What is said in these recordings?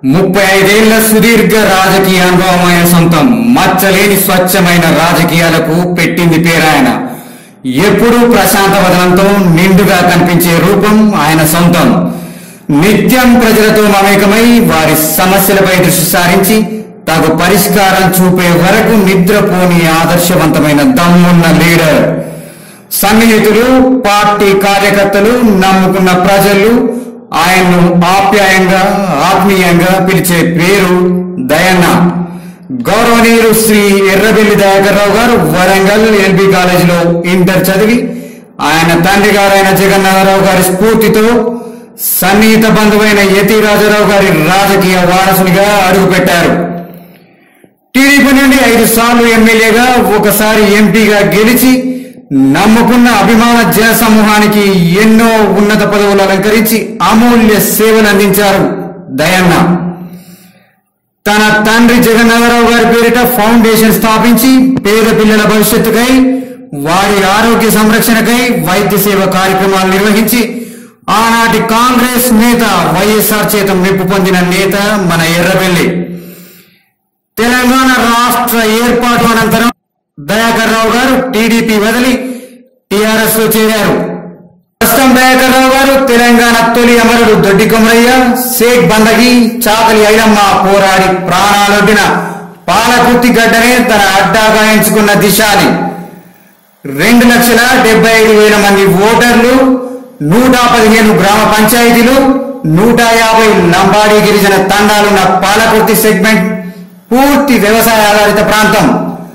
ముప్పై ఐదేళ్ల సుదీర్ఘ రాజకీయ అనుభవం ఆయన సొంతం మచ్చలేని స్వచ్ఛమైన రాజకీయాలకు పెట్టింది పేరాయన ఎప్పుడూ ప్రశాంత వదనంతో నిండుగా కనిపించే రూపం ఆయన సొంతం నిత్యం ప్రజలతో మమేకమై వారి సమస్యలపై దృష్టి సారించి తగు పరిష్కారం చూపే వరకు నిద్రపోని ఆదర్శవంతమైన దమ్మున్న లీడర్ సన్నిహితులు పార్టీ కార్యకర్తలు నమ్ముకున్న ప్రజలు ఆయన్ను ఆప్యాయంగా ఆత్మీయంగా పిలిచే పేరు దయన్న గౌరవనీయులు శ్రీ ఎర్రబెల్లి దయాకర్రావు గారు వరంగల్ ఎల్బీ కాలేజీలో ఇంటర్ చదివి ఆయన తండ్రి గారైన జగన్నాథరావు గారి స్ఫూర్తితో సన్నిహిత బంధువైన యతి రాజారావు గారి రాజకీయ వారసునిగా అడుగుపెట్టారు టీడీపీ నుండి ఐదు సార్లు ఎమ్మెల్యేగా ఒకసారి ఎంపీగా గెలిచి నమ్ముకున్న అభిమాన జన సమూహానికి ఎన్నో ఉన్నత పదవులు అలంకరించి అమూల్య సేవలు అందించారు దయన్న తన తండ్రి జగన్నాథరావు గారి పేరిట ఫౌండేషన్ స్థాపించి పేద పిల్లల భవిష్యత్తుకై వారి ఆరోగ్య సంరక్షణకై వైద్య సేవ కార్యక్రమాలు నిర్వహించి ఆనాటి కాంగ్రెస్ నేత వైఎస్ఆర్ చేత మెప్పు పొందిన నేత మన ఎర్రబెల్లి తెలంగాణ రాష్ట్ర ఏర్పాటు అనంతరం దయాకర్ రావు గారు టీడీపీ వదిలి టీఆర్ఎస్ లో చేరారు ప్రస్తుతం దయాకర్ రావు గారు తెలంగాణ తొలి అమరుడు దొడ్డి కొమరయ్య షేక్ బందగి చాకలి ఐలమ్మ పోరాడి ప్రాణాలొడ్డిన పాలకుర్తి గడ్డనే తన అడ్డాగా ఎంచుకున్న దిశాని రెండు లక్షల డెబ్బై ఐదు వేల మంది ఓటర్లు నూట పదిహేను గ్రామ పంచాయతీలు నూట యాభై లంబాడీ గిరిజన తండాలున్న పాలకుర్తి సెగ్మెంట్ పూర్తి వ్యవసాయ ఆధారిత ప్రాంతం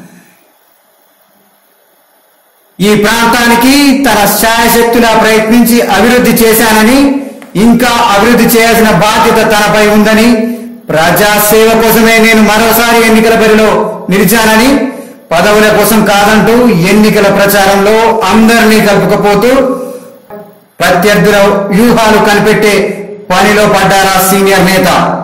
ఈ ప్రాంతానికి తన శాయశక్తులా ప్రయత్నించి అభివృద్ధి చేశానని ఇంకా అభివృద్ధి చేయాల్సిన బాధ్యత తనపై ఉందని ప్రజాసేవ కోసమే నేను మరోసారి ఎన్నికల బరిలో నిలిచానని పదవుల కోసం కాదంటూ ఎన్నికల ప్రచారంలో అందరినీ కలుపుకపోతూ ప్రత్యర్థుల వ్యూహాలు కనిపెట్టే పనిలో పడ్డారా సీనియర్ నేత